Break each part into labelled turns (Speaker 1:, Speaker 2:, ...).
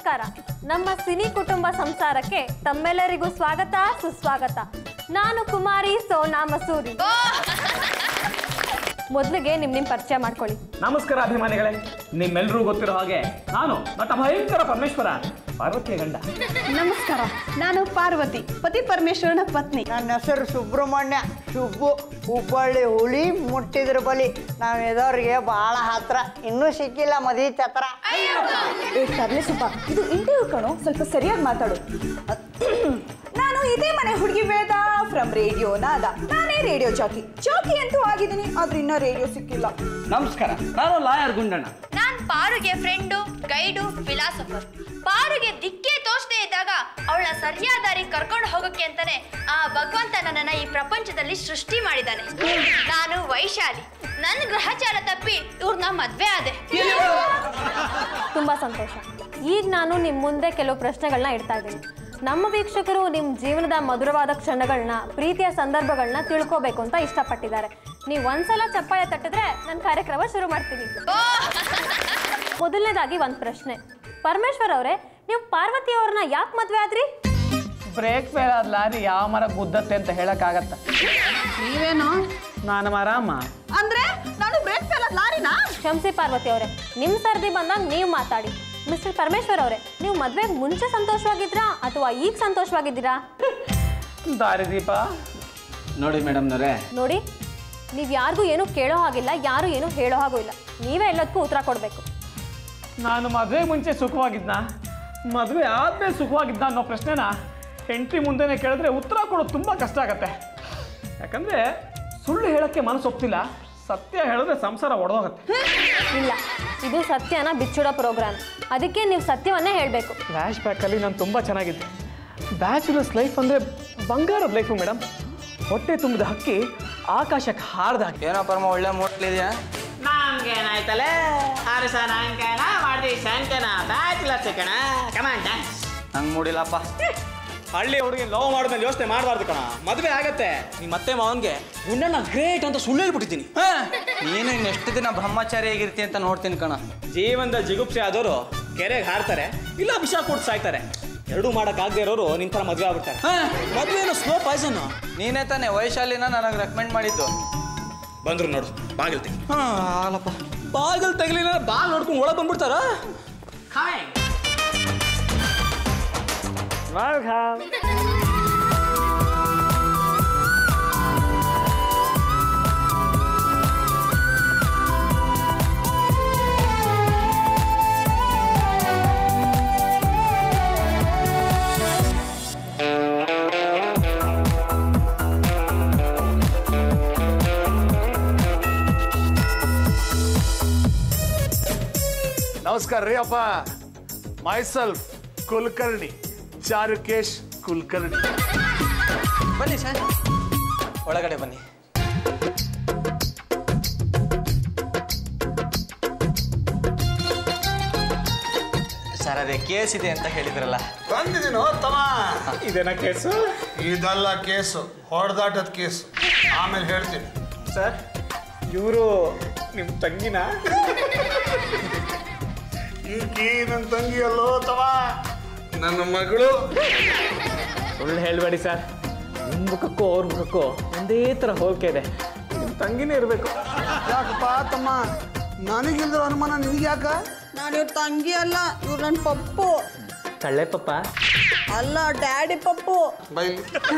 Speaker 1: ನಮಸ್ಕಾರ ನಮ್ಮ ಸಿನಿ ಕುಟುಂಬ ಸಂಸಾರಕ್ಕೆ ತಮ್ಮೆಲ್ಲರಿಗೂ ಸ್ವಾಗತ ಸುಸ್ವಾಗತ ನಾನು ಕುಮಾರಿ ಸೋನಾ ಮಸೂರಿ ಮೊದಲಿಗೆ ನಿಮ್ ನಿಮ್ ಪರಿಚಯ ಮಾಡ್ಕೊಳ್ಳಿ
Speaker 2: ನಮಸ್ಕಾರ ಅಭಿಮಾನಿಗಳೇ ನಿಮ್ಮೆಲ್ಲರೂ ಗೊತ್ತಿರೋ ಹಾಗೆ ನಾನು ನಟ ಭಯಂಕರ ಪರಮೇಶ್ವರ ಪಾರ್ವತಿಯ ಗಂಡ
Speaker 3: ನಮಸ್ಕಾರ ನಾನು ಪಾರ್ವತಿ ಪತಿ ಪರಮೇಶ್ವರನ ಪತ್ನಿ
Speaker 4: ನನ್ನ ಹೆಸರು ಸುಬ್ರಹ್ಮಣ್ಯ ಸುಬ್ಬು ಹುಬ್ಬಳ್ಳಿ ಹುಳಿ ಮುಟ್ಟಿದ್ರ ಬಲಿ ನಾವು ಇದ್ದವ್ರಿಗೆ ಭಾಳ ಹತ್ರ ಇನ್ನೂ ಸಿಕ್ಕಿಲ್ಲ ಮದುವೆ ಛತ್ರ
Speaker 3: ಏ ತರ್ಲೆ ಸುಬ್ಬ ಇದು ಇಂಟರ್ವ್ಯೂ ಕಣೋ ಸ್ವಲ್ಪ ಸರಿಯಾಗಿ ಮಾತಾಡು ನಾನು ಇದೇ ಮನೆ ಹುಡುಗಿ ವೇದ ಫ್ರಮ್ ರೇಡಿಯೋ ನಾದ ನಾನೇ ರೇಡಿಯೋ ಜಾಕಿ ಜಾಕಿ ಅಂತೂ ಆಗಿದ್ದೀನಿ ಆದ್ರೆ ಇನ್ನೂ ರೇಡಿಯೋ ಸಿಕ್ಕಿಲ್ಲ
Speaker 2: ನಮಸ್ಕಾರ ನಾನು ಲಾಯರ್ ಗುಂಡಣ್ಣ
Speaker 5: ನಾನ್ ಪಾರುಗೆ ಫ್ರೆಂಡು ಗೈಡು ಫಿಲಾಸಫರ್ ಪಾರುಗೆ ದಿಕ್ಕೇ ತೋಚದೇ ಇದ್ದಾಗ ಅವಳ ಸರಿಯಾದ ದಾರಿ ಕರ್ಕೊಂಡು ಹೋಗೋಕೆ ಅಂತಾನೆ ಆ ಭಗವಂತ ನನ್ನನ್ನ ಈ ಪ್ರಪಂಚದಲ್ಲಿ ಸೃಷ್ಟಿ ಮಾಡಿದ್ದಾನೆ ನಾನು ವೈಶಾಲಿ ನನ್ನ ಗ್ರಹಚಾರ ತಪ್ಪಿ ಇವ್ರನ್ನ ಮದ್ವೆ ಆದೆ
Speaker 1: ತುಂಬಾ ಸಂತೋಷ ಈಗ ನಾನು ನಿಮ್ಮ ಮುಂದೆ ಕೆಲವು ಪ್ರಶ್ನೆಗಳನ್ನ ಇಡ್ತಾ ಇದ್ದೀನಿ ನಮ್ಮ ವೀಕ್ಷಕರು ನಿಮ್ಮ ಜೀವನದ ಮಧುರವಾದ ಕ್ಷಣಗಳನ್ನ ಪ್ರೀತಿಯ ಸಂದರ್ಭಗಳನ್ನ ತಿಳ್ಕೋಬೇಕು ಅಂತ ಇಷ್ಟಪಟ್ಟಿದ್ದಾರೆ ನೀವು ಒಂದ್ಸಲ ಚಪ್ಪಾಳೆ ತಟ್ಟಿದ್ರೆ ನನ್ನ ಕಾರ್ಯಕ್ರಮ ಶುರು ಮಾಡ್ತೀನಿ ಮೊದಲನೇದಾಗಿ ಒಂದು ಪ್ರಶ್ನೆ ಪರಮೇಶ್ವರ್ ಅವರೇ ನೀವು ಪಾರ್ವತಿ ಅವ್ರನ್ನ ಯಾಕೆ ಮದ್ವೆ ಆದ್ರಿ
Speaker 2: ಬ್ರೇಕ್ ಫೇಲ್ ಆದ ಲಾರಿ ಯಾವ ಮರ ಗುದ್ದತ್ತೆ ಅಂತ ಹೇಳಕ್ಕಾಗತ್ತ
Speaker 3: ನೀವೇನು
Speaker 2: ನಾನು ಮರಾಮ
Speaker 3: ಅಂದ್ರೆ ನಾನು ಬ್ರೇಕ್ ಫೇಲ್ ಲಾರಿನಾ
Speaker 1: ಕ್ಷಮಿಸಿ ಪಾರ್ವತಿ ಅವರೇ ನಿಮ್ಮ ಸರ್ದಿ ಬಂದಾಗ ನೀವು ಮಾತಾಡಿ ಮಿಸ್ಟರ್ ಪರಮೇಶ್ವರ್ ಅವರೇ ನೀವು ಮದ್ವೆಗೆ ಮುಂಚೆ ಸಂತೋಷವಾಗಿದ್ರಾ ಅಥವಾ ಈಗ ಸಂತೋಷವಾಗಿದ್ದೀರಾ
Speaker 2: ದಾರಿದೀಪ
Speaker 6: ನೋಡಿ ಮೇಡಮ್ನವರೇ
Speaker 1: ನೋಡಿ ನೀವು ಯಾರಿಗೂ ಏನೂ ಕೇಳೋ ಹಾಗಿಲ್ಲ ಯಾರು ಏನೂ ಹೇಳೋ ಹಾಗೂ ಇಲ್ಲ ನೀವೇ ಎಲ್ಲದಕ್ಕೂ ಉತ್ತರ ಕೊಡಬೇಕು
Speaker 2: ನಾನು ಮದುವೆ ಮುಂಚೆ ಸುಖವಾಗಿದ್ನ ಮದುವೆ ಆದ್ಮೇಲೆ ಸುಖವಾಗಿದ್ದ ಅನ್ನೋ ಪ್ರಶ್ನೆನ ಹೆಂಡತಿ ಮುಂದೆನೆ ಕೇಳಿದ್ರೆ ಉತ್ತರ ಕೊಡೋದು ತುಂಬ ಕಷ್ಟ ಆಗತ್ತೆ ಯಾಕಂದ್ರೆ ಸುಳ್ಳು ಹೇಳಕ್ಕೆ ಮನಸ್ಸು ಒಪ್ತಿಲ್ಲ ಸತ್ಯ ಹೇಳಿದ್ರೆ ಸಂಸಾರ ಒಡೆದೋಗತ್ತೆ
Speaker 1: ಇಲ್ಲ ಇದು ಸತ್ಯನ ಬಿಚ್ಚಿಡೋ ಪ್ರೋಗ್ರಾಮ್ ಅದಕ್ಕೆ ನೀವು ಸತ್ಯವನ್ನೇ ಹೇಳಬೇಕು
Speaker 2: ಫ್ಲ್ಯಾಶ್ ಬ್ಯಾಕಲ್ಲಿ ನಾನು ತುಂಬ ಚೆನ್ನಾಗಿದ್ದೆ ಬ್ಯಾಚುಲರ್ಸ್ ಲೈಫ್ ಅಂದರೆ ಬಂಗಾರದ ಲೈಫು ಮೇಡಮ್ ಹೊಟ್ಟೆ ತುಂಬಿದ ಹಕ್ಕಿ ಆಕಾಶಕ್ಕೆ ಹಾರ್ದ ಹಾಕಿ
Speaker 6: ಏನೋ ಪರಮ ಒಳ್ಳೆ ಮೋಟ್ಲಿದ್ಯಾ
Speaker 7: ನಂಗೇನಾಯ್ತಲೇ ಅರಸ ನಂಗೇನ ಮಾಡ್ದಿ ಶಂಕನ ಬ್ಯಾಚುಲರ್ ಸಿಕ್ಕಣ ಕಮಾಂಡ್
Speaker 6: ನಂಗೆ ಮೂಡಿಲ್ಲಪ್ಪ
Speaker 2: ಹಳ್ಳಿ ಹುಡುಗಿ ಲವ್ ಮಾಡಿದ್ಮೇಲೆ ಯೋಚನೆ ಮಾಡಬಾರ್ದು ಕಣ ಮದುವೆ ಆಗತ್ತೆ
Speaker 6: ನಿಮ್ಮ ಮತ್ತೆ ಮಾವನ್ಗೆ ಗುಂಡಣ್ಣ ಗ್ರೇಟ್ ಅಂತ ಸುಳ್ಳು ಹೇಳ್ಬಿಟ್ಟಿದ್ದೀನಿ ನೀನು ಇನ್ನೆಷ್ಟು ದಿನ ಬ್ರಹ್ಮಚಾರಿ ಆಗಿರ್ತಿ ಅಂತ ನೋಡ್ತೀನಿ ಕಣ
Speaker 2: ಜೀವನದ ಜಿಗುಪ್ಸೆ ಆದವರು ಕೆರೆಗೆ ಹಾರ್ತಾರೆ ಇಲ್ಲ ವಿಷ ಕೊಟ್ಟು ಸಾಯ್ತಾರೆ ಎರಡೂ ಮಾಡೋಕ್ಕಾಗದೇ ಇರೋರು ನಿನ್ ಥರ ಮದುವೆ ಆಗ್ಬಿಡ್ತಾರೆ
Speaker 6: ಮದುವೆ ಏನು ಸ್ಲೋ ಪಾಯ್ಸನ್ ನೀನೇ ತಾನೇ ವೈಶಾಲಿನ ನನಗೆ ರೆಕಮೆಂಡ್ ಮಾಡಿದ್ದು
Speaker 2: ಬಂದ್ರು ನೋಡು ಬಾಗಿಲು ತೆಗಿ
Speaker 6: ಹಾಂ ಆಗಲ್ಲಪ್ಪ
Speaker 2: ಬಾಗಿಲು ತೆಗಿಲಿಲ್ಲ ಬಾಲ್ ನೋಡ್ಕೊಂಡು ಒಳಗೆ ಬಂದ್ಬಿಡ್ತಾರ
Speaker 8: ನಮಸ್ಕಾರ ರೀ ಅಪ್ಪ ಮೈ ಸೆಲ್ಫ್ ಕುಲಕರ್ಣಿ ಚಾರುಕೇಶ್ ಕುಲಕರ್ಣಿ
Speaker 6: ಬನ್ನಿ ಸರ್ ಒಳಗಡೆ ಬನ್ನಿ ಸರ್ ಅದೇ ಕೇಸ್ ಇದೆ ಅಂತ ಹೇಳಿದ್ರಲ್ಲ
Speaker 8: ಬಂದಿದ್ದೀನೋ ತಮ್ಮ
Speaker 2: ಇದೇನ ಕೇಸು
Speaker 8: ಇದಲ್ಲ ಕೇಸು ಹೊಡೆದಾಟದ ಕೇಸು ಆಮೇಲೆ ಹೇಳ್ತೀನಿ
Speaker 2: ಸರ್ ಇವರು ನಿಮ್ಮ ತಂಗಿನ
Speaker 8: ಈಕಿ ನನ್ನ ತಂಗಿ ಅಲ್ಲೋ ತಮ್ಮ ನನ್ನ ಮಗಳು
Speaker 2: ಸುಳ್ಳು ಹೇಳಬೇಡಿ ಸರ್ ನಿಮ್ಮ ಮುಖಕ್ಕೂ ಅವ್ರ ಮುಖಕ್ಕೂ ಒಂದೇ ಥರ ಹೋಲಿಕೆ ಇದೆ ನಿಮ್ಮ ತಂಗಿನೇ ಇರಬೇಕು
Speaker 8: ಯಾಕಪ್ಪ ತಮ್ಮ ನನಗಿಲ್ದ್ರ ಅನುಮಾನ ನಿನಗೆ ಯಾಕ
Speaker 3: ನಾನು ಇವ್ರ ತಂಗಿ ಅಲ್ಲ ಇವ್ರು ನನ್ನ ಪಪ್ಪು
Speaker 2: ಕಳ್ಳೆ ಪಪ್ಪ
Speaker 3: ಅಲ್ಲ ಡ್ಯಾಡಿ ಪಪ್ಪು
Speaker 8: ಬೈಲಿ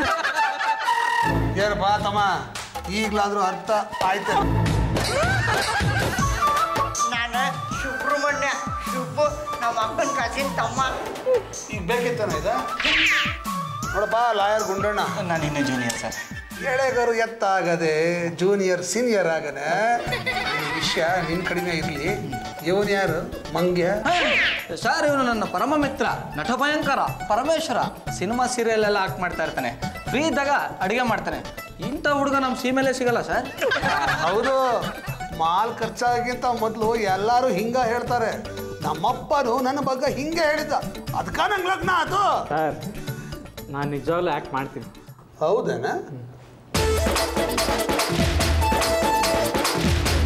Speaker 8: ಏನಪ್ಪ ತಮ್ಮ ಈಗಲಾದ್ರೂ ಅರ್ಥ ಆಯ್ತು
Speaker 4: ನಾನು ಸುಬ್ರಹ್ಮಣ್ಯ ಸುಬ್ಬು ನಮ್ಮ ಅಪ್ಪನ ಕಾಸಿನ ತಮ್ಮ
Speaker 8: ಈಗ ಬೇಕಿತ್ತಾನ ಇದ ನೋಡಪ್ಪ ಲಾಯರ್ ಗುಂಡಣ್ಣ
Speaker 6: ನಾನು ಇನ್ನೂ ಜೂನಿಯರ್ ಸರ್
Speaker 8: ಎಳೆಗರು ಎತ್ತಾಗದೆ ಜೂನಿಯರ್ ಸೀನಿಯರ್ ಆಗನೆ ಈ ವಿಷಯ ನಿನ್ನ ಕಡೆನೇ ಇರಲಿ ಇವನು ಯಾರು ಮಂಗ್ಯ
Speaker 6: ಸರ್ ಇವನು ನನ್ನ ಪರಮ ಮಿತ್ರ ನಟ ಭಯಂಕರ ಪರಮೇಶ್ವರ ಸಿನಿಮಾ ಸೀರಿಯಲ್ ಎಲ್ಲ ಆಕ್ಟ್ ಮಾಡ್ತಾ ಇರ್ತಾನೆ ಫ್ರೀ ಇದ್ದಾಗ ಅಡುಗೆ ಮಾಡ್ತಾನೆ ಇಂಥ ಹುಡುಗ ನಮ್ಮ ಸೀಮೆಲೆ ಸಿಗಲ್ಲ ಸರ್
Speaker 8: ಹೌದು ಮಾಲ್ ಖರ್ಚಾಗಿಂತ ಮೊದಲು ಎಲ್ಲರೂ ಹಿಂಗ ಹೇಳ್ತಾರೆ ನಮ್ಮಪ್ಪನು ನನ್ನ ಬಗ್ಗೆ ಹಿಂಗೆ ಹೇಳಿದ್ದ ಅದಕ್ಕ ನಂಗೆ ಲಗ್ನ ಅದು
Speaker 2: ಸರ್ ನಾನು ನಿಜವಾಗ್ಲೂ ಆ್ಯಕ್ಟ್ ಮಾಡ್ತೀನಿ
Speaker 8: ಹೌದೇನ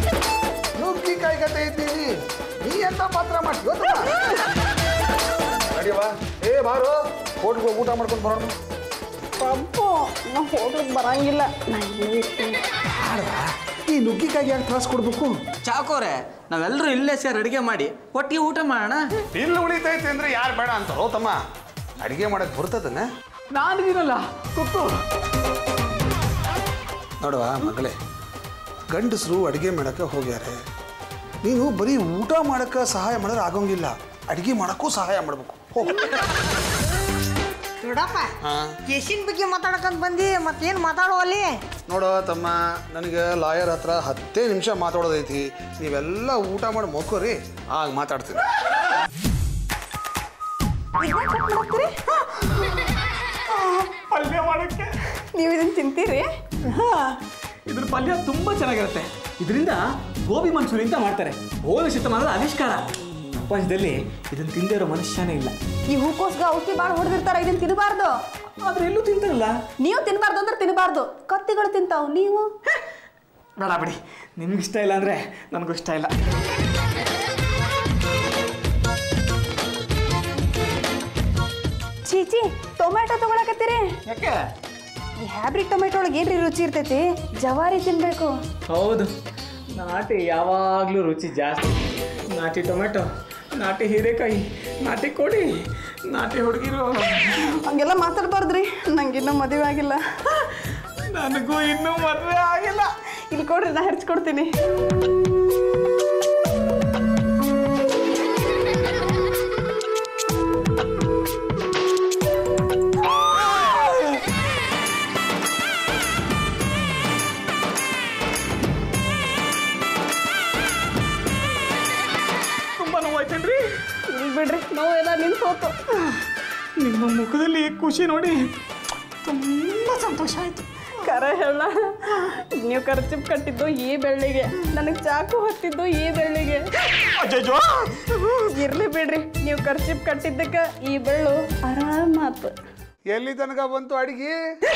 Speaker 8: ನುಗ್ಗಿಕಾಯಿ ಕತೆ ಇದ್ದೀನಿ ನೀ ಎಂತ ಪಾತ್ರ ಮಾಡ್ತೀವೋ ಬಾರು ಹೋಟ್ಲಿಗೆ ಊಟ ಮಾಡ್ಕೊಂಡು ಬರೋಣ
Speaker 3: ಪಪ್ಪು ನಾ ಹೋಗ್ಲಿಕ್ಕೆ ಬರಂಗಿಲ್ಲ ನಾ ಇಲ್ಲೇ ಇರ್ತೀನಿ
Speaker 8: ಈ ನುಗ್ಗಿಕಾಗಿ ಯಾಕೆ ತ್ರಾಸ ಕೊಡ್ಬೇಕು
Speaker 6: ಚಾಕೋರೆ ನಾವೆಲ್ಲರೂ ಇಲ್ಲೇ ಸೇರಿ ಅಡುಗೆ ಮಾಡಿ ಒಟ್ಟಿಗೆ ಊಟ ಮಾಡೋಣ
Speaker 8: ಇಲ್ಲಿ ಉಳಿತೈತೆ ಅಂದ್ರೆ ಯಾರು ಬೇಡ ಅಂತಾರೋ ತಮ್ಮ ಅಡಿಗೆ ಮಾಡಕ್ ಬರ್ತದನ್ನ
Speaker 2: ನಾನಿದ್ದೀನಲ್ಲ ಕುಕ್ಕು
Speaker 8: ನೋಡುವ ಮಗಳೇ ಗಂಡಸರು ಅಡಿಗೆ ಮಾಡಕ್ಕೆ ಹೋಗ್ಯಾರೆ ನೀನು ಬರೀ ಊಟ ಮಾಡಕ್ಕೆ ಸಹಾಯ ಮಾಡಿದ್ರೆ ಆಗೋಂಗಿಲ್ಲ ಅಡಿಗೆ ಮಾಡಕ್ಕೂ ಸಹಾಯ ಮಾಡ್ಬೇಕು ಹೋಗು
Speaker 4: ನೋಡಪ್ಪ ಕೇಸಿನ ಬಗ್ಗೆ ಮಾತಾಡಕಂತ ಬಂದಿ ಮತ್ತೇನು ಮಾತಾಡುವಲ್ಲಿ
Speaker 8: ನೋಡೋ ತಮ್ಮ ನನಗೆ ಲಾಯರ್ ಹತ್ರ ಹತ್ತೇ ನಿಮಿಷ ಮಾತಾಡೋದೈತಿ ನೀವೆಲ್ಲ ಊಟ ಮಾಡಿ ಮೊಕ್ಕೋರಿ ಆಗ ಮಾತಾಡ್ತೀನಿ
Speaker 2: ಪಲ್ಯ ಮಾಡೋಕ್ಕೆ
Speaker 3: ನೀವು ಇದನ್ನ ತಿಂತೀರಿ
Speaker 2: ಇದ್ರ ಪಲ್ಯ ತುಂಬಾ ಚೆನ್ನಾಗಿರುತ್ತೆ ಇದರಿಂದ ಗೋಬಿ ಮಂಚೂರಿ ಅಂತ ಮಾಡ್ತಾರೆ ಗೋಬಿ ಶತಮಾನದ ಆವಿಷ್ಕಾರ ಪ್ರಪಂಚದಲ್ಲಿ ಇದನ್ನ ತಿಂದೇ ಇರೋ ಮನುಷ್ಯನೇ ಇಲ್ಲ
Speaker 3: ಈ ಹೂಕೋಸ್ಗ ಔಷಧಿ ಭಾಳ ಹೊಡೆದಿರ್ತಾರ ಇದನ್ನ ತಿನ್ನಬಾರ್ದು
Speaker 2: ಆದ್ರೆ ಎಲ್ಲೂ ತಿಂತಾರಲ್ಲ
Speaker 3: ನೀವು ತಿನ್ನಬಾರ್ದು ಅಂದ್ರೆ ತಿನ್ನಬಾರ್ದು ಕತ್ತಿಗಳು ತಿಂತಾವ್ ನೀವು
Speaker 2: ಬೇಡ ಬಿಡಿ ನಿಮ್ಗೆ ಇಷ್ಟ ಇಲ್ಲ ಅಂದ್ರೆ ನನಗೂ ಇಷ್ಟ ಇಲ್ಲ
Speaker 3: ಚೀಚಿ ಟೊಮ್ಯಾಟೊ ತಗೊಳಕತ್ತೀರಿ
Speaker 2: ಯಾಕೆ
Speaker 3: ಈ ಹ್ಯಾಬ್ರಿಡ್ ಟೊಮೆಟೊ ಒಳಗೆ ಏನ್ರಿ ರುಚಿ ಇರ್ತೈತಿ ಜವಾರಿ ತಿನ್ಬೇಕು
Speaker 2: ಹೌದು ನಾಟಿ ಯಾವಾಗಲೂ ರುಚಿ ಜಾಸ್ತಿ ನಾಟಿ ಟೊಮೆಟೊ ನಾಟಿ ಹೀರೆಕಾಯಿ ನಾಟಿ ಕೋಳಿ ನಾಟಿ ಹುಡುಗಿರು
Speaker 3: ಹಂಗೆಲ್ಲ ಮಾತಾಡ್ಬಾರ್ದ್ರಿ ನಂಗಿನ್ನೂ ಮದುವೆ ಆಗಿಲ್ಲ
Speaker 2: ನನಗೂ ಇನ್ನೂ ಮದುವೆ ಆಗಿಲ್ಲ
Speaker 3: ಇಲ್ಲಿ ಕೊಡ್ರಿ ನಾ ಹರ್ಚ್ಕೊಡ್ತೀನಿ
Speaker 2: ತುಂಬ ನೋವಾಯ್ತೇನ್ರಿ
Speaker 3: ಇಲ್ಲಿ ಬಿಡ್ರಿ ನೋವು ಎಲ್ಲ ನಿಂತು ಹೋತು
Speaker 2: ನಿಮ್ಮ ಮುಖದಲ್ಲಿ ಖುಷಿ ನೋಡಿ ತುಂಬ ಸಂತೋಷ ಆಯಿತು
Speaker 3: ಕರೆ ಹೇಳ ನೀವು ಖರ್ಚಿಪ್ ಕಟ್ಟಿದ್ದು ಈ ಬೆಳ್ಳಿಗೆ ನನಗೆ ಚಾಕು ಹೊತ್ತಿದ್ದು ಈ ಬೆಳ್ಳಿಗೆ
Speaker 2: ಅಜ್ಜೋ
Speaker 3: ಇರ್ಲಿ ಬಿಡ್ರಿ ನೀವು ಖರ್ಚಿಪ್ ಕಟ್ಟಿದ್ದಕ್ಕೆ ಈ ಬೆಳ್ಳು ಆರಾಮಾತು
Speaker 8: ಎಲ್ಲಿ ತನಕ ಬಂತು ಅಡಿಗೆ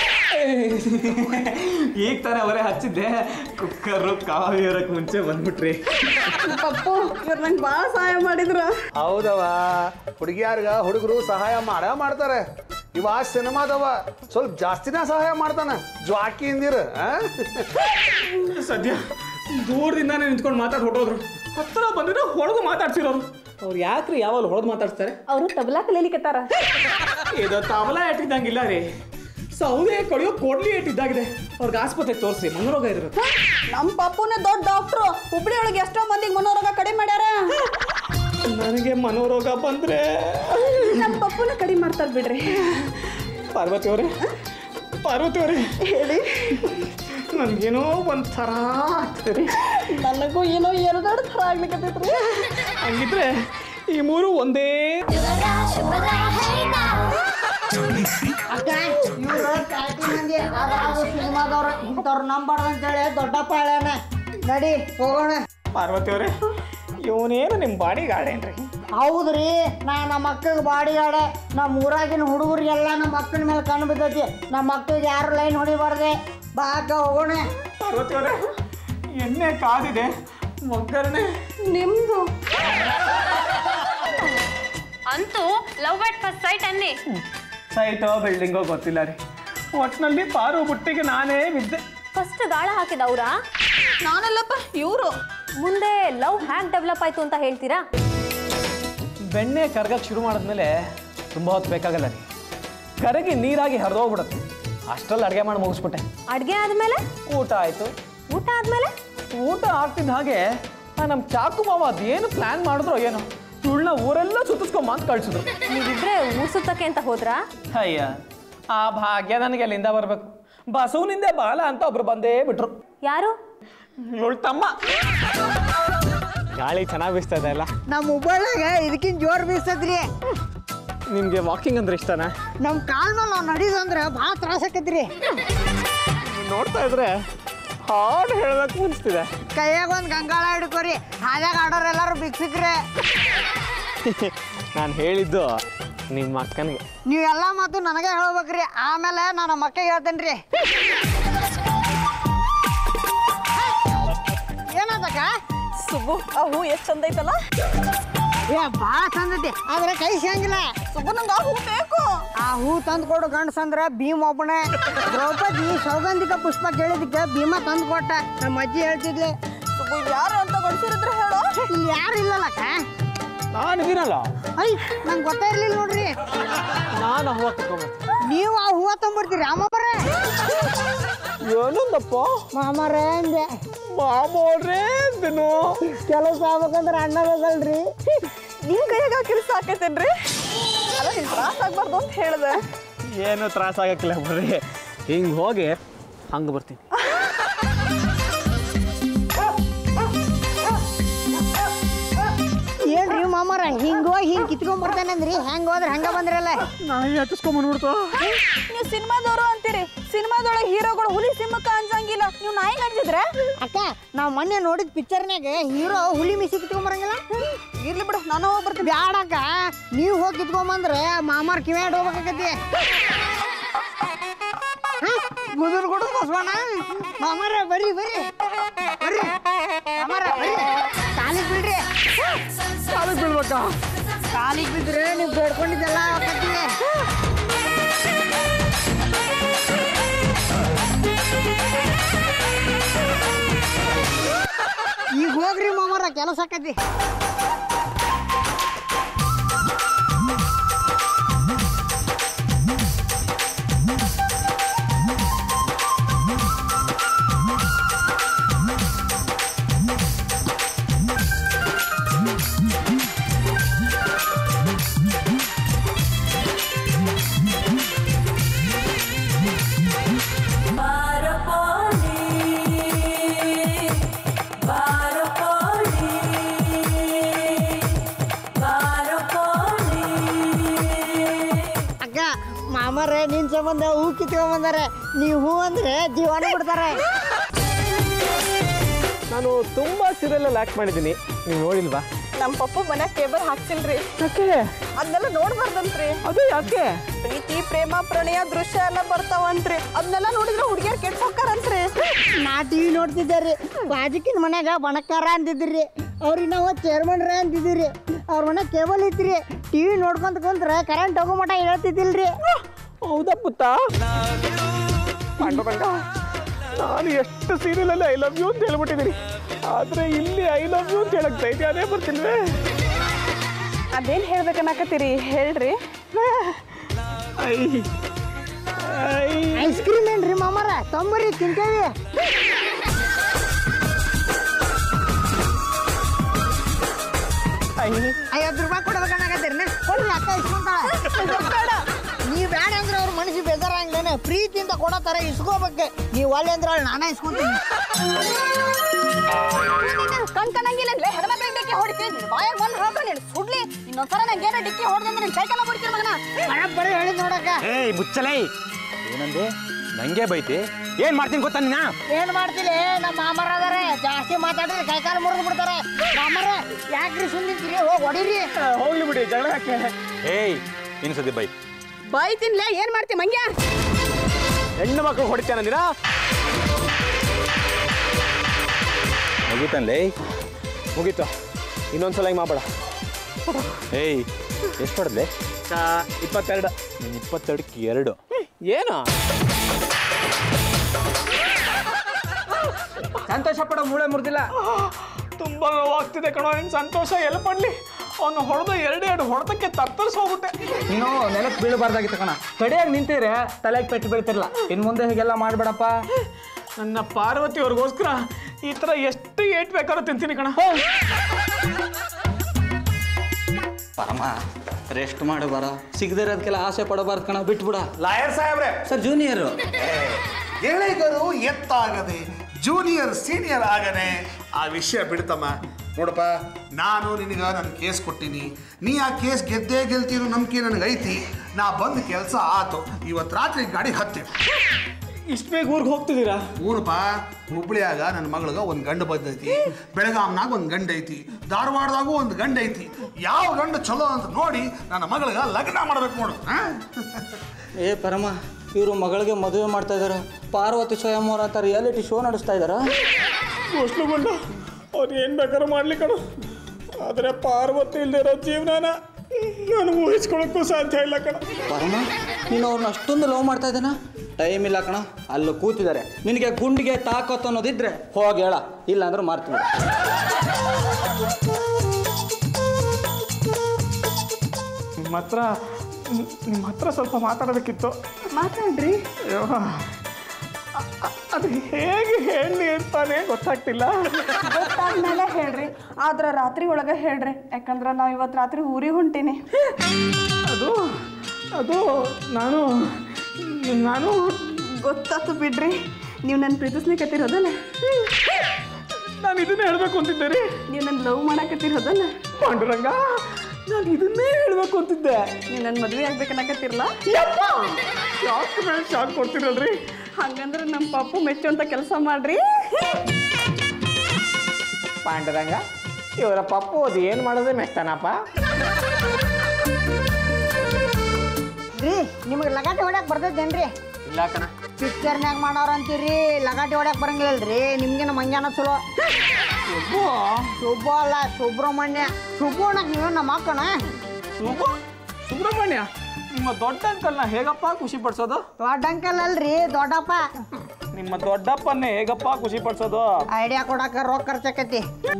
Speaker 2: ಈಗ ತಾನೇ ಅವರೇ ಹಚ್ಚಿದ್ದೆ ಕುಕ್ಕರು ಕಾವಿ ಇರೋಕ್ಕೆ ಮುಂಚೆ ಬಂದ್ಬಿಟ್ರಿ
Speaker 3: ಪಪ್ಪು ಇವ್ರು ನಂಗೆ ಭಾಳ ಸಹಾಯ ಮಾಡಿದ್ರು
Speaker 8: ಹೌದವ ಹುಡುಗಿಯಾರ್ಗ ಹುಡುಗರು ಸಹಾಯ ಮಾಡ ಮಾಡ್ತಾರೆ ಇವ ಸಿನಿಮಾದವ ಸ್ವಲ್ಪ ಜಾಸ್ತಿನ ಸಹಾಯ ಮಾಡ್ತಾನ ಜ್ವಾಕಿ ಇಂದಿರ
Speaker 2: ಸದ್ಯ ದೂರದಿಂದಾನೇ ನಿಂತ್ಕೊಂಡು ಮಾತಾಡಿ ಹೊಟ್ಟೋದ್ರು ಹತ್ರ ಬಂದಿರೋ ಹೊಡೆದು ಮಾತಾಡ್ಸಿರೋರು ಅವ್ರು ಯಾಕ್ರಿ ಯಾವಾಗ ಹೊಡೆದು ಮಾತಾಡ್ತಾರೆ
Speaker 3: ಅವರು ತಬಲಾ ಕಲೀಲಿಕತ್ತಾರ
Speaker 2: ಇದು ತಬಲ ಇಟ್ಟಿದ್ದಂಗಿಲ್ಲ ರೀ ಸೌದೆ ಕಡಿಯೋ ಕೊಡ್ಲಿ ಇಟ್ಟಿದ್ದಾಗಿದೆ ಅವ್ರಿಗೆ ಆಸ್ಪತ್ರೆಗೆ ತೋರಿಸಿ ಮನೋರೋಗ ಇದ್ರು
Speaker 3: ನಮ್ಮ ಪಪ್ಪುನೇ ದೊಡ್ಡ ಡಾಕ್ಟ್ರು ಹುಬ್ಳಿ ಒಳಗೆ ಎಷ್ಟೋ ಮಂದಿಗೆ ಮನೋರೋಗ ಕಡಿಮೆ ಮಾಡ್ಯಾರ
Speaker 2: ನನಗೆ ಮನೋರೋಗ ಬಂದ್ರೆ
Speaker 3: ನಮ್ಮ ಪಪ್ಪುನ ಕಡಿಮೆ ಮಾಡ್ತಾರೆ ಬಿಡ್ರಿ
Speaker 2: ಪಾರ್ವತಿ ಅವರೇ ಪಾರ್ವತಿ ಅವರೇ
Speaker 3: ಹೇಳಿ
Speaker 2: ನನಗೇನೋ ಒಂಥರ ಆಗ್ತದೆ ರೀ
Speaker 3: ನನಗೂ ಏನೋ ಎರಡೆರಡು ಥರ ಆಗ್ಲಿಕ್ಕತ್ತೈತ್ರಿ
Speaker 2: ಹಂಗಿದ್ರೆ ಈ ಮೂರು ಒಂದೇ
Speaker 4: ಅಕ್ಕ ಇವ್ರು ಕಾಟಿ ಮಂದಿ ಅದಾವ ಸಿನಿಮಾದವ್ರು ಇಂಥವ್ರು ನಂಬಾರ್ದು ಅಂತೇಳಿ ದೊಡ್ಡಪ್ಪ ಹೇಳ್ಯಾನ ನಡಿ ಹೋಗೋಣ
Speaker 2: ಪಾರ್ವತಿ ಅವರೇ ಇವನೇನು ನಿಮ್ಮ ಬಾಡಿ ಗಾರ್ಡೇನ್ರಿ
Speaker 4: ಹೌದ್ರಿ ನಾ ನಮ್ಮ ಅಕ್ಕಗೆ ಬಾಡಿಗಾಡೆ ನಮ್ಮ ಊರಾಗಿನ ಹುಡುಗರಿಗೆಲ್ಲ ನಮ್ಮ ಅಕ್ಕನ ಮೇಲೆ ಕಣ್ಣು ಬಿದ್ದೈತಿ ನಮ್ಮ ಅಕ್ಕಗೆ ಯಾರು ಲೈನ್ ಹೊಡಿಬಾರ್ದೆ ಬಾ ಅಕ್ಕ ಹೋಗೋಣ
Speaker 2: ಪಾರ್ವತಿ ಅವರೇ ಎಣ್ಣೆ ಕಾದಿದೆ ಒಗ್ಗರಣೆ
Speaker 3: ನಿಮ್ದು
Speaker 1: ಅಂತೂ ಲವ್ ಅಟ್ ಫಸ್ಟ್ ಸೈಟ್ ಅನ್ನಿ
Speaker 2: ಸೈಟೋ ಬಿಲ್ಡಿಂಗೋ ಗೊತ್ತಿಲ್ಲ ರೀ ಒಟ್ಟಿನಲ್ಲಿ ಪಾರು ಬುಟ್ಟಿಗೆ ನಾನೇ ಬಿದ್ದೆ
Speaker 1: ಫಸ್ಟ್ ಗಾಳ ಹಾಕಿದವ್ರಾ
Speaker 3: ನಾನಲ್ಲಪ್ಪ ಇವರು
Speaker 1: ಮುಂದೆ ಲವ್ ಹ್ಯಾಕ್ ಡೆವಲಪ್ ಆಯ್ತು ಅಂತ ಹೇಳ್ತೀರಾ
Speaker 2: ಬೆಣ್ಣೆ ಕರ್ಗಕ್ಕೆ ಶುರು ಮಾಡಿದ್ಮೇಲೆ ತುಂಬ ಹೊತ್ತು ಬೇಕಾಗಲ್ಲ ರೀ ಕರಗಿ ನೀರಾಗಿ ಹರಿದೋಗ್ಬಿಡುತ್ತೆ ಅಷ್ಟರಲ್ಲಿ ಅಡುಗೆ ಮಾಡಿ ಮುಗಿಸ್ಬಿಟ್ಟೆ
Speaker 1: ಅಡ್ಗೆ ಆದ್ಮೇಲೆ
Speaker 2: ಊಟ ಆಯಿತು
Speaker 1: ಊಟ ಆದ್ಮೇಲೆ
Speaker 2: ಊಟ ಆಗ್ತಿದ್ದ ಹಾಗೆ ನಮ್ಮ ಚಾಕು ಮಾವ ಅದೇನು ಪ್ಲ್ಯಾನ್ ಮಾಡಿದ್ರೋ ಏನೋ ಇವಳನ್ನ ಊರೆಲ್ಲ ಸುತ್ತಿಸ್ಕೊಂಬ ಅಂತ ಕಳ್ಸಿದ್ರು
Speaker 1: ನೀವಿಬ್ರೆ ಊರ್ ಸುತ್ತಕ್ಕೆ ಅಂತ ಹೋದ್ರಾ
Speaker 2: ಅಯ್ಯ ಆ ಭಾಗ್ಯ ನನಗೆ ಅಲ್ಲಿಂದ ಬರಬೇಕು ಬಸವನಿಂದ ಬಾಲ ಅಂತ ಒಬ್ರು ಬಂದೇ ಬಿಟ್ರು
Speaker 1: ಯಾರು
Speaker 2: ಇವಳು ತಮ್ಮ ಗಾಳಿ ಚೆನ್ನಾಗಿ ಬೀಸ್ತಾ ಇದೆ ಅಲ್ಲ
Speaker 4: ನಮ್ಮ ಹುಬ್ಬಳ್ಳಿಗೆ ಇದಕ್ಕಿಂತ ಜೋರು ಬೀಸತ್ರಿ
Speaker 2: ನಿಮಗೆ ವಾಕಿಂಗ್ ಅಂದ್ರೆ ಇಷ್ಟನಾ
Speaker 4: ನಮ್ಮ ಕಾಲ್ ಮೇಲೆ ನಾವು ನಡೀದಂದ್ರೆ ಭಾಳ ತ್ರಾಸ ಆಕೈತ್ರಿ
Speaker 2: ನೋಡ್ತಾ ಇದ್ರೆ ಹಾಡು ಹೇಳಬೇಕು ಅನಿಸ್ತಿದೆ
Speaker 4: ಕೈಯಾಗ ಒಂದು ಗಂಗಾಳ ಹಿಡ್ಕೋರಿ ಹಾದ್ಯಾಗ ಆಡೋರು ಎಲ್ಲರೂ ಬಿಕ್ಸಿಕ್ರಿ
Speaker 2: ನಾನು ಹೇಳಿದ್ದು ನಿಮ್ಮ ಅಕ್ಕನಿಗೆ
Speaker 4: ನೀವೆಲ್ಲ ಮಾತು ನನಗೆ ಹೇಳ್ಬೇಕ್ರಿ ಆಮೇಲೆ ನಾನು ನಮ್ಮ ಅಕ್ಕಗೆ ಹೇಳ್ತೇನೆ ರೀ ಏನದಕ್ಕ
Speaker 3: ಸುಬ್ಬು ಆ ಹೂ ಎಷ್ಟು ಚಂದ ಐತಲ್ಲ
Speaker 4: ಏ ಭಾಳ ಚಂದೈತಿ ಆದ್ರೆ ಕೈ ಸಿಗಂಗಿಲ್ಲ
Speaker 3: ಸುಬ್ಬ ನಂಗೆ ಆ ಹೂ ಬೇಕು
Speaker 4: ಆ ಹೂ ತಂದು ಕೊಡು ಗಂಡಸಂದ್ರ ಭೀಮ್ ಒಬ್ಬನೇ ದ್ರೌಪದಿ ಸೌಗಂಧಿಕ ಪುಷ್ಪ ಕೇಳಿದಕ್ಕೆ ಭೀಮ ತಂದು ಕೊಟ್ಟ ನಮ್ಮ ಅಜ್ಜಿ ಹೇಳ್ತಿದ್ಲೆ
Speaker 3: ಸುಬ್ಬ ಯಾರು ಅಂತ ಗಂಡಸರಿದ್ರೆ ಹೇಳೋ
Speaker 4: ಇಲ್ಲಿ ಯಾರು ಇಲ್ಲಲ್ಲಕ್ಕ
Speaker 2: ನಾನು ಇದೀನಲ್ಲ
Speaker 4: ಐ ನಂಗೆ ಗೊತ್ತೇ ಇರ್ಲಿಲ್ಲ ನೋಡ್ರಿ
Speaker 2: ನಾನು ಹೂವು ತಗೊಂಬರ್ತೀನಿ
Speaker 4: ನೀವು ಆ ಹೂವ ತೊಗೊಂಬರ್ತೀರಿ ಅಮ್ಮವ್ರೆ
Speaker 2: ಏನಂದಪ್ಪ
Speaker 4: ಮಾಮರೇ ಅಂದೆ
Speaker 2: ಮಾಮೋಡ್ರೇ ಅಂದನು
Speaker 4: ಕೆಲಸ ಆಗ್ಬೇಕಂದ್ರೆ ಅಣ್ಣ ಬೇಕಲ್ರಿ
Speaker 3: ನಿಮ್ ಕೈಯಾಗ ಕೆಲಸ ಆಕೈತೇನ್ರಿ ಅಲ್ಲ ನಿನ್ ತ್ರಾಸ ಆಗ್ಬಾರ್ದು ಅಂತ ಹೇಳ್ದೆ
Speaker 2: ಏನು ತ್ರಾಸ ಆಗಕ್ಕಿಲ್ಲ ಬರ್ರಿ ಹಿಂಗೆ ಹೋಗಿ ಹಂಗೆ ಬರ್ತೀನಿ
Speaker 4: ಏನ್ರಿ ಮಾಮರ ಹಿಂಗ್ ಹೋಗಿ ಹಿಂಗ್ ಕಿತ್ಕೊಂಡ್ ಬರ್ತಾನಂದ್ರಿ ಹೆಂಗ್ ಹೋದ್ರೆ ಹಂಗ ಬಂದ್ರಲ್ಲ
Speaker 2: ನಾಯಿ ಹತ್ತಿಸ್ಕೊಂಬಂದ್ಬಿಡ್ತು
Speaker 3: ನೀವು ಸಿನಿಮಾದವರು ಅಂತೀರಿ ಸಿನಿಮಾದೊಳಗೆ ಹೀರೋಗಳು ಹುಲಿ ಸಿಂಹಕ್ಕ ಅನ್ಸಂಗಿಲ್ಲ ನೀವು ನಾಯಿ ಅಂಜಿದ್ರೆ
Speaker 4: ಅಕ್ಕ ನಾವ್ ಮೊನ್ನೆ ನೋಡಿದ ಪಿಕ್ಚರ್ನಾಗ ಹೀರೋ ಹುಲಿ ಮಿಸಿ ಕಿತ್ಕೊಂಡ್ ಬರಂಗಿಲ್ಲ
Speaker 3: ಇರ್ಲಿ ಬಿಡು ನಾನು ಹೋಗಿ ಬರ್ತೀನಿ
Speaker 4: ಬ್ಯಾಡಕ್ಕ ನೀವ್ ಹೋಗಿ ಕಿತ್ಕೊಂಡ್ ಬಂದ್ರೆ ಮಾಮಾರ್ ಕಿವ್ಯಾಡ್ ಹೋಗ್ಬೇಕಾಗತಿ ಗುದುರ್ ಗುಡು ಬಸವಣ್ಣ ಮಾಮಾರ ಬರ್ರಿ ಬರ್ರಿ ಬರ್ರಿ ಮಾಮಾರ ಬರ್ರಿ ಕಾಲಿಗೆ ಬಿಡ್ರಿ
Speaker 2: ಕಾಲಿಗೆ ಬೀಳ್ಬೇಕಾ
Speaker 4: ಕಾಲಿಗೆ ಬಿದ್ರೆ ನೀವು ಬೇಡ್ಕೊಂಡಿದ್ದೆಲ್ಲ ಆಕತಿ ಈಗ ಹೋಗ್ರಿ ಮಾಮಾರ ಕೆಲಸ ಆಕತಿ ಅಕ್ಕ ಮಾಮರೇ ನಿನ್ ಸಂಬಂಧ ಹೂ ಕಿತ್ಕೊಂಡ್ ಬಂದಾರೆ ನೀವು ಹೂ ಅಂದ್ರೆ ಜೀವನ ಬಿಡ್ತಾರೆ
Speaker 2: ನಾನು ತುಂಬ ಸೀರಿಯಲಲ್ಲಿ ಆ್ಯಕ್ಟ್ ಮಾಡಿದ್ದೀನಿ ನೀವು ನೋಡಿಲ್ವಾ
Speaker 3: ನಮ್ಮ ಪಪ್ಪ ಮನ್ಯಾಗ ಕೇಬಲ್ ಹಾಕ್ಸಿಲ್ರಿ
Speaker 2: ಯಾಕೆ
Speaker 3: ಅದನ್ನೆಲ್ಲ ನೋಡ್ಬಾರ್ದಂತ್ರಿ
Speaker 2: ಅದು ಯಾಕೆ
Speaker 3: ಪ್ರೀತಿ ಪ್ರೇಮ ಪ್ರಣಯ ದೃಶ್ಯ ಎಲ್ಲ ಬರ್ತಾವಂತ್ರಿ ಅದನ್ನೆಲ್ಲ ನೋಡಿದ್ರೆ ಹುಡುಗಿಯರ್ ಕೆಟ್ಟ ಹೋಗ್ತಾರಂತ್ರಿ
Speaker 4: ನಾ ಟಿವಿ ನೋಡ್ತಿದ್ದೆ ರೀ ಬಾಜಿಕಿನ ಮನ್ಯಾಗ ಬಣಕಾರ ಅಂತಿದ್ರಿ ಅವ್ರಿಗೆ ನಾವು ಚೇರ್ಮನ್ರ ಅಂತಿದ್ದೀರಿ ಅವ್ರ ಮನೆ ಕೇಬಲ್ ಇತ್ರಿ ಟಿವಿ ನೋಡ್ಕೊಂತ ಕುಂತ್ರೆ ಕರೆಂಟ್ ಹೋಗೋ ಮಟ ಹೇಳ್ತಿದ್ದಿಲ್ರಿ
Speaker 2: ಹೌದಾ ಪುತ್ತ ಪಾಂಡುರಂಗ ನಾನು ಎಷ್ಟು ಸೀರಿಯಲಲ್ಲಿ ಐ ಲವ್ ಯು ಅಂತ ಹೇಳ್ಬಿಟ್ಟಿದ್ದೀನಿ ಆದರೆ ಇಲ್ಲಿ ಐ ಲವ್ ಯು ಅಂತ ಹೇಳಕ್ ಧೈರ್ಯನೇ ಬರ್ತಿಲ್ವೇ
Speaker 3: ಅದೇನ್ ಹೇಳ್ಬೇಕನ್ನಕತ್ತೀರಿ ಹೇಳ್ರಿ
Speaker 2: ಐ ಐ
Speaker 4: ಐಸ್ ಕ್ರೀಮ್ ಏನ್ರಿ ಮಾಮರ ತೊಂಬರಿ ತಿಂತೇವಿ
Speaker 2: ಐ
Speaker 4: ಐವತ್ತು ರೂಪಾಯಿ ಕೊಡ್ಬೇಕನ್ನಾಗತ್ತೀರಿ ಕೊಡ್ರಿ ಅಕ್ಕ ಇಸ್ಕೊಂತಾಳ ನೀವು ಬೇಡ ಅಂದ್ರೆ ಅವ್ರ ಮನಸ್ಸು ಬೇಜಾರಾಗ್ಲೇನೆ ಪ್ರೀತಿಯಿಂದ ಕೊಡೋತಾರೆ ಇಸ್ಕೋಬೇಕು ನೀವು ಒಳ್ಳೆ ಅಂದ್ರೆ ಅವ್ಳು ನಾನೇ ಇಸ್ಕೊಂತೀನಿ
Speaker 3: ಕಣ್ ಕಣಂಗಿಲ್ಲ ಹೆಣ್ಮಕ್ಳಿಗೆ ಡಿಕ್ಕಿ ಹೊಡಿತೀನಿ ಬಾಯಾಗ ಬಂದು ಹಾಕ ನೀನು ಸುಡ್ಲಿ ಇನ್ನೊಂದ್ಸಲ ನಂಗೆ ಏನೋ ಡಿಕ್ಕಿ ಹೊಡೆದಂದ್ರೆ ನಿನ್ ಕೈಕೆಲ್ಲ ಬಿಡ್ತೀನಿ ಮಗನ
Speaker 4: ಬರೀ ಹೇಳಿ ನೋಡಕ್ಕ
Speaker 9: ಏಯ್ ಮುಚ್ಚಲೈ ಏನಂದೆ ನಂಗೆ ಬೈತಿ ಏನ್ ಮಾಡ್ತೀನಿ ಗೊತ್ತಾ ನೀನ
Speaker 4: ಏನ್ ಮಾಡ್ತೀರಿ ನಮ್ಮ ಮಾಮರ ಅದಾರೆ ಜಾಸ್ತಿ ಮಾತಾಡಿದ್ರೆ ಕೈಕಾಲು ಮುರಿದು ಬಿಡ್ತಾರೆ ಮಾಮರ ಯಾಕ್ರಿ ಸುಮ್ಮನಿಂತೀರಿ ಹೋಗಿ ಹೊಡೀರಿ
Speaker 2: ಹೋಗ್ಲಿ ಬಿಡಿ ಜಗಳ ಯಾಕೆ
Speaker 9: ಏಯ್ ಇನ್ನು ಸದ್ಯ ಬೈ
Speaker 3: ಬೈತಿನ್ಲೇ ಏನ್ ಮಾಡ್ತಿ ಮಂಗ್ಯ
Speaker 2: ಹೆಣ್ಣು ಮಕ್ಕಳು ಹೊಡಿತಾನಂದಿರಾ
Speaker 9: ಮುಗೀತನ್ಲೇ
Speaker 2: ಮುಗೀತು ಇನ್ನೊಂದ್ಸಲ ಹಿಂಗೆ ಮಾಡಬೇಡ
Speaker 9: ಏಯ್ ಎಷ್ಟು ಹೊಡೆದ್ಲೆ
Speaker 2: ಇಪ್ಪತ್ತೆರಡು
Speaker 9: ನೀನು ಇಪ್ಪತ್ತೆರಡಕ್ಕೆ ಎರಡು
Speaker 2: ಏನು
Speaker 6: ಸಂತೋಷ ಪಡೋ ಮೂಳೆ ಮುರಿದಿಲ್ಲ
Speaker 2: ತುಂಬಾ ನೋವಾಗ್ತಿದೆ ಕಣೋ ನಿನ್ ಸಂತೋಷ ಎಲ್ಲಿ ಪಡ್ಲಿ ಅವನು ಹೊಡೆದು ಎರಡು ಎರಡು ಹೊಡೆದಕ್ಕೆ ತತ್ತರಿಸಿ ಹೋಗ್ಬಿಟ್ಟೆ
Speaker 6: ನೀನು ನೆಲಕ್ಕೆ ಬೀಳಬಾರ್ದಾಗಿತ್ತು ಕಣ ಕಡೆಯಾಗಿ ನಿಂತಿದ್ರೆ ತಲೆಗೆ ಪೆಟ್ಟು ಬೀಳ್ತಿರ್ಲ ಇನ್ನು ಮುಂದೆ ಹೀಗೆಲ್ಲ ಮಾಡಬೇಡಪ್ಪ
Speaker 2: ನನ್ನ ಪಾರ್ವತಿ ಅವ್ರಿಗೋಸ್ಕರ ಈ ಥರ ಎಷ್ಟು ಏಟ್ ಬೇಕಾದ್ರೂ ತಿಂತೀನಿ ಕಣ
Speaker 6: ಪರಮ ರೆಸ್ಟ್ ಮಾಡು ಬರ ಸಿಗದೇ ಇರೋದಕ್ಕೆಲ್ಲ ಆಸೆ ಪಡಬಾರ್ದು ಕಣ ಬಿಟ್ಬಿಡ
Speaker 8: ಲಾಯರ್ ಸಾಹೇಬ್ರೆ
Speaker 6: ಸರ್ ಜೂನಿಯರು
Speaker 8: ಎಳೆಗರು ಎತ್ತಾಗದೆ ಜೂನಿಯರ್ ಸೀನಿಯರ್ ಆಗದೆ ಆ ವಿಷಯ ಬಿಡ್ತಮ್ಮ ನೋಡಪ್ಪ ನಾನು ನಿನಗ ನನ್ನ ಕೇಸ್ ಕೊಟ್ಟಿನಿ ನೀ ಆ ಕೇಸ್ ಗೆದ್ದೇ ಗೆಲ್ತೀರೋ ನಂಬಿಕೆ ನನಗೆ ಐತಿ ನಾ ಬಂದ ಕೆಲಸ ಆತು ಇವತ್ತು ರಾತ್ರಿ ಗಾಡಿ ಹತ್ತೀವಿ
Speaker 2: ಇಷ್ಟು ಬೇಗ ಊರಿಗೆ ಹೋಗ್ತಿದ್ದೀರಾ
Speaker 8: ಊರಪ್ಪ ಹುಬ್ಳಿಯಾಗ ನನ್ನ ಮಗಳಿಗೆ ಒಂದು ಗಂಡು ಬಂದೈತಿ ಬೆಳಗಾಂನಾಗ ಒಂದು ಗಂಡು ಐತಿ ಧಾರವಾಡದಾಗೂ ಒಂದು ಗಂಡು ಐತಿ ಯಾವ ಗಂಡು ಚಲೋ ಅಂತ ನೋಡಿ ನನ್ನ ಮಗಳಿಗೆ ಲಗ್ನ ಮಾಡ್ಬೇಕು ನೋಡು ಹಾ?
Speaker 6: ಏ ಪರಮ ಇವರು ಮಗಳಿಗೆ ಮದುವೆ ಮಾಡ್ತಾ ಇದಾರೆ ಪಾರ್ವತಿ ಸ್ವಯಂವರ ಅಂತ ರಿಯಾಲಿಟಿ ಶೋ ನಡೆಸ್ತಾ ಇದಾರ
Speaker 2: ಗೋಷ್ಠಗೊಂಡು ಅವ್ರು ಏನು ಬೇಕಾದ್ರೂ ಮಾಡ್ಲಿ ಕಣು ಆದರೆ ಪಾರ್ವತಿ ಇಲ್ದೇ ಇರೋ ಜೀವನನ ನಾನು ಊಹಿಸ್ಕೊಳಕ್ಕೂ ಸಾಧ್ಯ ಇಲ್ಲ ಕಣ
Speaker 6: ಪರಮ ನೀನು ಅವ್ರನ್ನ ಅಷ್ಟೊಂದು ಲವ್ ಮಾಡ್ತಾ ಇದ್ದಾನ ಟೈಮ್ ಇಲ್ಲ ಕಣ ಅಲ್ಲಿ ಕೂತಿದ್ದಾರೆ ನಿನಗೆ ಗುಂಡಿಗೆ ತಾಕತ್ತು ಅನ್ನೋದಿದ್ರೆ ಹೋಗಿ ಹೇಳ ಇಲ್ಲ ಅಂದ್ರೆ ಮಾರ್ತೀನಿ
Speaker 2: ನಿಮ್ಮ ಹತ್ರ ನಿಮ್ಮ ಹತ್ರ ಸ್ವಲ್ಪ ಮಾತಾಡೋದಕ್ಕಿತ್ತು
Speaker 3: ಮಾತಾಡ್ರಿ
Speaker 2: ಅಯ್ಯೋ ಅ- ಅ- ಅದು ಹೇಗೆ ಹೇಳಿ ಅಂತಾನೆ ಗೊತ್ತಾಗ್ತಿಲ್ಲ
Speaker 3: ಗೊತ್ತಾದ್ಮೇಲೆ ಹೇಳ್ರಿ ಆದ್ರ ರಾತ್ರಿ ಒಳಗೆ ಹೇಳ್ರಿ ಯಾಕಂದ್ರೆ ನಾವು ಇವತ್ತು ರಾತ್ರಿ ಊರಿಗೆ ಹೊಂಟೀನಿ
Speaker 2: ಅದು ಅದು ನಾನು ನಾನು
Speaker 3: ಗೊತ್ತಾತು ಬಿಡ್ರಿ ನೀವು ನನ್ನ ಪ್ರೀತಿಸ್ಲಿಕ್ಕತ್ತಿರೋದಲ್ಲ
Speaker 2: ನಾನು ಇದನ್ನೇ ಹೇಳಬೇಕು ಅಂತಿದ್ದೆ ರೀ
Speaker 3: ನೀವು ನನ್ನ ಲವ್ ಮಾಡಕತ್ತಿರೋದಲ್ಲ
Speaker 2: ಪಾಂಡುರಂಗ ನಾನು ಇದನ್ನೇ ಹೇಳಬೇಕು ಅಂತಿದ್ದೆ
Speaker 3: ನೀವು ನನ್ನ ಮದುವೆ ಆಗ್ಬೇಕನ್ನಕತ್ತಿರಲ್ಲ
Speaker 2: ಶಾಕ್ ಮೇಲೆ ಶಾಕ್ ಕೊಡ್ತೀರಲ್ರಿ
Speaker 3: ಹಂಗಂದ್ರೆ ನಮ್ಮ ಪಾಪು ಮೆಚ್ಚುವಂತ ಕೆಲಸ ಮಾಡ್ರಿ
Speaker 7: ಪಾಂಡುರಂಗ ಇವರ ಪಪ್ಪು ಅದು ಏನು ಮಾಡೋದೇ ಮೆಚ್ತಾನಪ್ಪ
Speaker 4: ರೀ ನಿಮಗೆ ಲಗಾಟಿ ಹೊಡ್ಯಾಕ ಬರ್ತೈತೇನ್ರಿ
Speaker 6: ಇಲ್ಲ ಕಣ
Speaker 4: ಪಿಕ್ಚರ್ನ್ಯಾಗ ಮಾಡೋರು ಅಂತೀರಿ ಲಗಾಟಿ ಹೊಡ್ಯಾಕ ಬರಂಗಿಲ್ಲಲ್ರಿ ನಿಮ್ಗೆ ನಮ್ಮ ಮಂಜಾನ ಚಲೋ ಶುಭ ಅಲ್ಲ ಸುಬ್ರಹ್ಮಣ್ಯ ಶುಭ ಅನ್ನಕ್ ನೀವು ನಮ್ಮ ಅಕ್ಕನ
Speaker 2: ಶುಭ ಸುಬ್ರಹ್ಮಣ್ಯ ನಿಮ್ಮ ದೊಡ್ಡ ಅಂಕಲ್ನ ಹೇಗಪ್ಪ ಖುಷಿ ಪಡಿಸೋದು
Speaker 4: ದೊಡ್ಡ ಅಂಕಲ್ ಅಲ್ರಿ ದೊಡ್ಡಪ್ಪ
Speaker 2: ನಿಮ್ಮ ದೊಡ್ಡಪ್ಪನ್ನೇ ಹೇಗಪ್ಪ ಖುಷಿ ಪಡಿಸೋದು
Speaker 4: ಐಡಿಯಾ ಕೊಡಾಕ ರೊಕ್ಕ ಖರ್ಚಾಕತಿ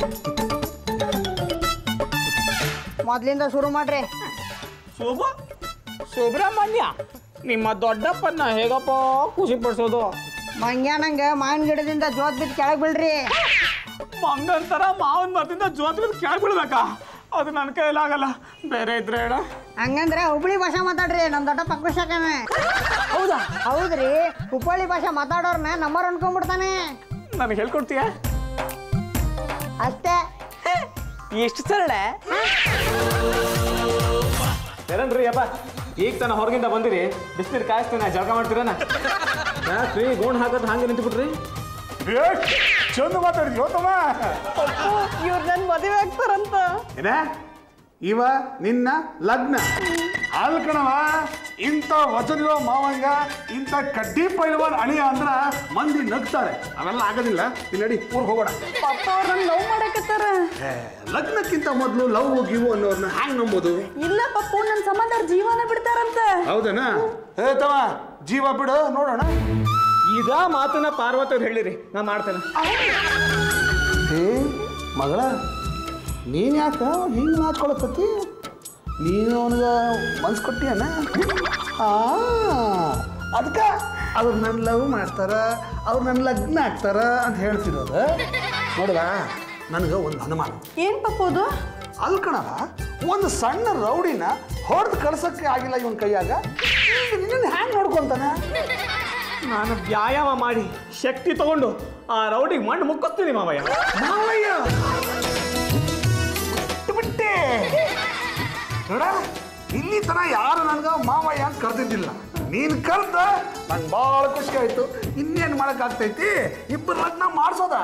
Speaker 4: ಮೊದ್ಲಿಂದ ಶುರು ಮಾಡ್ರಿ
Speaker 2: ಶುಭ ಸುಬ್ರಹ್ಮಣ್ಯ ನಿಮ್ಮ ದೊಡ್ಡಪ್ಪನ್ನ ಹೇಗಪ್ಪ ಖುಷಿ ಪಡಿಸೋದು
Speaker 4: ಮಂಗ್ಯಾನಂಗ ಮಾವಿನ ಗಿಡದಿಂದ ಜೋತ್ ಬಿದ್ದು ಕೆಳಗೆ ಬೀಳ್ರಿ
Speaker 2: ಮಂಗಂತರ ಮಾವನ ಮರದಿಂದ ಜೋತ್ ಕೆಳಗೆ ಬಿಡ್ಬೇಕಾ ಅದು ನನ್ನ ಕೈಲಾಗಲ್ಲ ಬೇರೆ ಇದ್ರೆ ಹೇಳ
Speaker 4: ಹಂಗಂದ್ರೆ ಹುಬ್ಳಿ ಭಾಷೆ ಮಾತಾಡ್ರಿ ನಮ್ಮ ದೊಡ್ಡಪ್ಪ ಖುಷಾಕನ
Speaker 2: ಹೌದಾ
Speaker 4: ಹೌದ್ರಿ ಹುಬ್ಬಳ್ಳಿ ಭಾಷೆ ಮಾತಾಡೋರ್ನ ನಂಬರ್ ಅನ್ಕೊಂಡ್ಬಿಡ್ತಾನೆ
Speaker 2: ನನಗೆ ಹೇಳ್ಕೊಡ್ತೀಯ
Speaker 4: ಅಷ್ಟೇ
Speaker 2: ಎಷ್ಟು ಸರಳ ಏನನ್ರಿ ಅಪ್ಪ ಈಗ ತನ ಹೊರಗಿಂದ ಬಂದಿರಿ ಬಿಸಿನೀರು ಕಾಯಿಸ್ತೀನಿ ಜಳಕ ಮಾಡ್ತೀರನ ಯಾಕ್ರಿ ಗೋಣ್ ಹಾಕೋದು ಹಂಗೆ ನಿಂತ್ಬಿಟ್ರಿ
Speaker 8: ಚಂದ ಮಾತಾಡಿದ್ಯೋ ತಮ್ಮ
Speaker 3: ಇವ್ರು ನನ್ನ ಮದುವೆ ಆಗ್ತಾರಂತ
Speaker 8: ಏನ ಇವ ನಿನ್ನ ಲಗ್ನ ಅಲ್ ಕಣವ ಇಂಥ ವಚನಿರೋ ಮಾವಂಗ ಇಂಥ ಕಡ್ಡಿ ಪೈಲವಾನ್ ಅಳಿಯ ಅಂದ್ರ ಮಂದಿ ನಗ್ತಾರೆ ಅವೆಲ್ಲ ಆಗೋದಿಲ್ಲ ಇಲ್ಲಿ ನಡಿ ಊರಿಗೆ ಹೋಗೋಣ
Speaker 3: ಪಪ್ಪ ಅವ್ರು ನನ್ನ ಲವ್ ಮಾಡಕತ್ತಾರ
Speaker 8: ಏ, ಲಗ್ನಕ್ಕಿಂತ ಮೊದಲು ಲವ್ ಗಿವು ಅನ್ನೋರ್ನ ಹ್ಯಾಂಗ್ ನಂಬೋದು
Speaker 3: ಇಲ್ಲ ಪಪ್ಪು ನನ್ನ ಸಂಬಂಧ ಅವ್ರ್ ಜೀವನ ಬಿಡ್ತಾರಂತ
Speaker 8: ಹೌದನ ಏ ತಮ್ಮ ಜೀವ ಬಿಡು ನೋಡೋಣ
Speaker 2: ಇದ ಮಾತನ್ನ ಪಾರ್ವತಿ ಅವ್ರು ಹೇಳಿರಿ ನಾ ಮಾಡ್ತೇನೆ
Speaker 8: ಏ ಮಗಳ ನೀನು ಯಾಕ ಹಿಂಗೆ ನಾಚ್ಕೊಳಕತ್ತಿ ನೀನು ಅವನಿಗೆ ಮನ್ಸು ಕೊಟ್ಟಿಯನ ಆ ಅದಕ್ಕೆ ಅವ್ರು ನನ್ನ ಲವ್ ಮಾಡ್ತಾರ ಅವ್ರು ನನ್ನ ಲಗ್ನ ಆಗ್ತಾರ ಅಂತ ಹೇಳ್ತಿರೋದು ನೋಡುವ ನನಗೆ ಒಂದು ಅನುಮಾನ
Speaker 3: ಏನ್ ಪಪ್ಪು ಅದು
Speaker 8: ಅಲ್ಲಿ ಕಣವ ಒಂದು ಸಣ್ಣ ರೌಡಿನ ಹೊಡೆದು ಕಳ್ಸಕ್ಕೆ ಆಗಿಲ್ಲ ಇವನ್ ಕೈಯಾಗ ನಿನ್ನ ಹ್ಯಾಂಗ್ ನೋಡ್ಕೊಂತಾನ
Speaker 2: ನಾನು ವ್ಯಾಯಾಮ ಮಾಡಿ ಶಕ್ತಿ ತಗೊಂಡು ಆ ರೌಡಿಗೆ ಮಣ್ಣು ಮುಕ್ಕಿಸ್ತೀನಿ ಮಾವಯ್ಯ
Speaker 8: ಮಾವಯ್ಯ ಬಿಟ್ಟೆ ನೋಡ ಇಲ್ಲಿ ತನ ಯಾರು ನನ್ಗ ಮಾವಯ್ಯ ಅಂತ ಕರ್ದಿದ್ದಿಲ್ಲ ನೀನ್ ಕರ್ದ ನಂಗೆ ಭಾಳ ಖುಷಿ ಆಯ್ತು ಇನ್ನೇನು ಮಾಡಕ್ ಆಗ್ತೈತಿ ಇಬ್ಬರು ಲಗ್ನ ಮಾಡ್ಸೋದ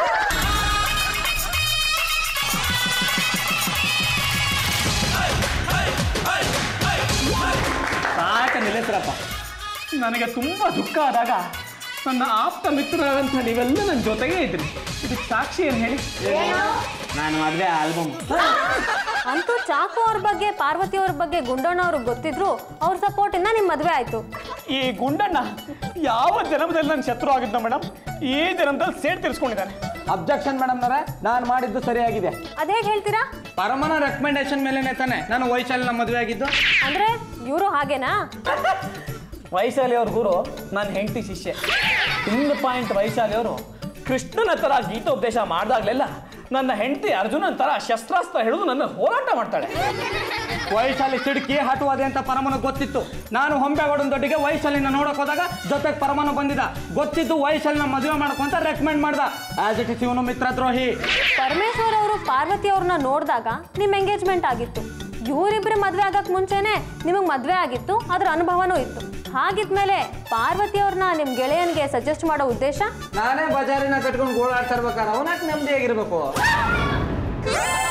Speaker 2: ಸಾಕ ನಿಲ್ಲಿಸ್ರಪ್ಪ ನನಗೆ ತುಂಬ ದುಃಖ ಆದಾಗ ನನ್ನ ಆಪ್ತ ಮಿತ್ರರಾದಂಥ ನೀವೆಲ್ಲ ನನ್ನ ಜೊತೆಗೇ ಇದ್ರಿ ಇದಕ್ಕೆ ಸಾಕ್ಷಿ ಏನು ಹೇಳಿ ನಾನು ಮದುವೆ ಆಲ್ಬಮ್
Speaker 1: ಅಂತೂ ಚಾಕು ಅವ್ರ ಬಗ್ಗೆ ಪಾರ್ವತಿ ಅವ್ರ ಬಗ್ಗೆ ಗುಂಡಣ್ಣ ಅವ್ರಿಗೆ ಗೊತ್ತಿದ್ರು ಅವ್ರ ಸಪೋರ್ಟಿಂದ ನಿಮ್ಮ ಮದುವೆ ಆಯ್ತು
Speaker 2: ಈ ಗುಂಡಣ್ಣ ಯಾವ ಜನ್ಮದಲ್ಲಿ ನನ್ನ ಶತ್ರು ಆಗಿದ್ದ ಮೇಡಮ್ ಈ ಜನ್ಮದಲ್ಲಿ ಸೇಡ್ ತೀರಿಸ್ಕೊಂಡಿದ್ದಾನೆ
Speaker 6: ಅಬ್ಜೆಕ್ಷನ್ ಮೇಡಮ್ನವರೇ ನಾನು ಮಾಡಿದ್ದು ಸರಿಯಾಗಿದೆ
Speaker 1: ಅದೇಗೆ ಹೇಳ್ತೀರಾ
Speaker 6: ಪರಮನ ರೆಕಮೆಂಡೇಶನ್ ಮೇಲೇನೆ ತಾನೆ ನಾನು ವೈಶಾಲಿನ ಮದುವೆ ಆಗಿದ್ದು
Speaker 1: ಅಂದ್ರೆ ಇವರು ಹಾಗೇನಾ
Speaker 2: ವೈಶಾಲಿ ಅವ್ರ ಗುರು ನನ್ನ ಹೆಂಡತಿ ಶಿಷ್ಯ ಇನ್ ಪಾಯಿಂಟ್ ವೈಶಾಲಿ ಅವರು ಕೃಷ್ಣನ ಥರ ಗೀತೋಪದೇಶ ಮಾಡಿದಾಗಲೆಲ್ಲ ನನ್ನ ಹೆಂಡತಿ ಅರ್ಜುನನ ಥರ ಶಸ್ತ್ರಾಸ್ತ್ರ ಹಿಡಿದು ನನ್ನ ಹೋರಾಟ ಮಾಡ್ತಾಳೆ
Speaker 6: ವೈಶಾಲಿ ಸಿಡ್ಕಿ ಹಟುವಾದೆ ಅಂತ ಪರಮನ ಗೊತ್ತಿತ್ತು ನಾನು ಹೊಂಬೇಗೌಡನ ದೊಡ್ಡಿಗೆ ವೈಶಾಲಿನ ನೋಡಕ್ ಹೋದಾಗ ಜೊತೆಗೆ ಪರಮನ ಬಂದಿದ್ದ ಗೊತ್ತಿದ್ದು ವೈಶಾಲಿನ ಮದುವೆ ಮಾಡ್ಕೊಂತ ರೆಕಮೆಂಡ್ ಮಾಡ್ದ ಆಸ್ ಇಟ್ ಇಸ್ ಇವನು ಮಿತ್ರದ್ರೋಹಿ
Speaker 1: ಪರಮೇಶ್ವರ್ ಅವರು ಪಾರ್ವತಿ ಅವ್ರನ್ನ ನೋಡಿದಾಗ ನಿಮ್ಮ ಎಂಗೇಜ್ಮೆಂಟ್ ಆಗಿತ್ತು ಇವರಿಬ್ಬರು ಮದುವೆ ಆಗಕ್ಕೆ ಮುಂಚೆನೆ ನಿಮಗೆ ಮದುವೆ ಆಗಿತ್ತು ಅದ್ರ ಅನುಭವನೂ ಇತ್ತು ಹಾಗಿದ್ಮೇಲೆ ಪಾರ್ವತಿ ಅವ್ರನ್ನ ನಿಮ್ಮ ಗೆಳೆಯನ್ಗೆ ಸಜೆಸ್ಟ್ ಮಾಡೋ ಉದ್ದೇಶ
Speaker 6: ನಾನೇ ಬಜಾರಿನ ಕಟ್ಕೊಂಡು ಗೋಳಾಡ್ತಾ ಇರ್ಬೇಕಾರೆ ಅವನಾಕ್ ನೆಮ್ಮದಿಯಾಗಿರ್ಬೇಕು